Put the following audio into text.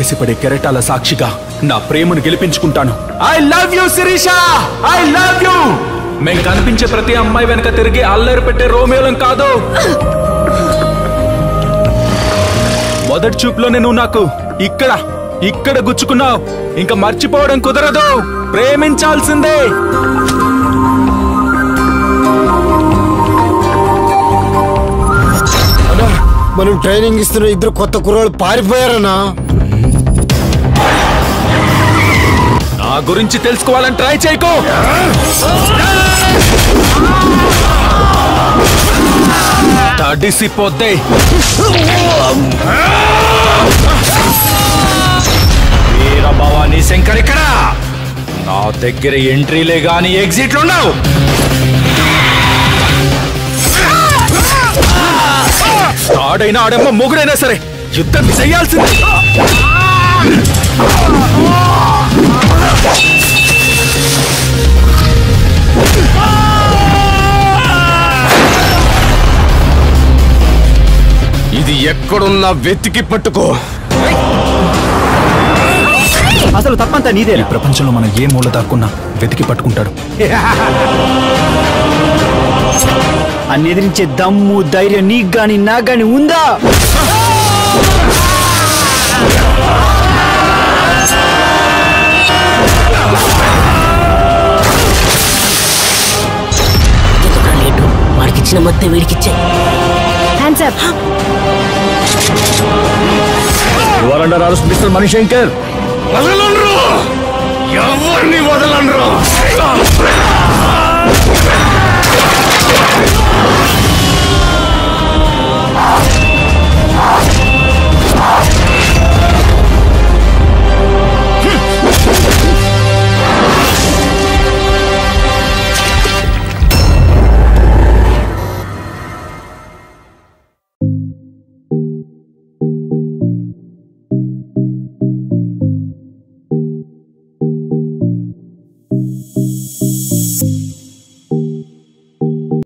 ఎగసిపడే కెరటాల సాక్షిగా నా ప్రేమను గెలిపించుకుంటాను I love you Shirisha I love you మేం కనిపించే ప్రతి అమ్మాయి వెనక తిరిగి అల్లరి పెట్టే రోమియోలం కాదు మొదటి చూపులోనే నువ్వు నాకు ఇక్కడ ఇక్కడ గుచ్చుకున్నావు ఇంకా మర్చిపోవడం కుదరదు ప్రేమించాల్సిందే అన్నా మనం ట్రైనింగ్ ఇస్తున్న ఇద్దరు కొత్త కుర్రాళ్ళు పారిపోయారన్నా నా గురించి తెలుసుకోవాలని ట్రై చేయకు తడిసిపోద్దే వీరభవాని శంకర్ ఇక్కడ నా దగ్గర ఎంట్రీలే గాని ఎగ్జిట్లు ఉండవు ఆడైనా ఆడమ్మ మొగుడైనా సరే యుద్ధం చేయాల్సిందే ఇది ఎక్కడున్నా వెతికి పట్టుకో అసలు తప్పంతా ఈ నీదేనా ప్రపంచంలో మనం ఏ మూల దాక్కున్నా వెతికి పట్టుకుంటాడు అన్ని ఎదిరించే దమ్ము ధైర్యం నీకు గాని నాకు గాని ఉందా ఎందుకు లేటు వాడికి ఇచ్చిన మొత్తం వీడికిచ్చే హ్యాండ్స్ అప్ ఎవరంటారు అరెస్ట్ మిస్టర్ మణిశంకర్ వదలండ్రు ఎవరిని వదలండ్రు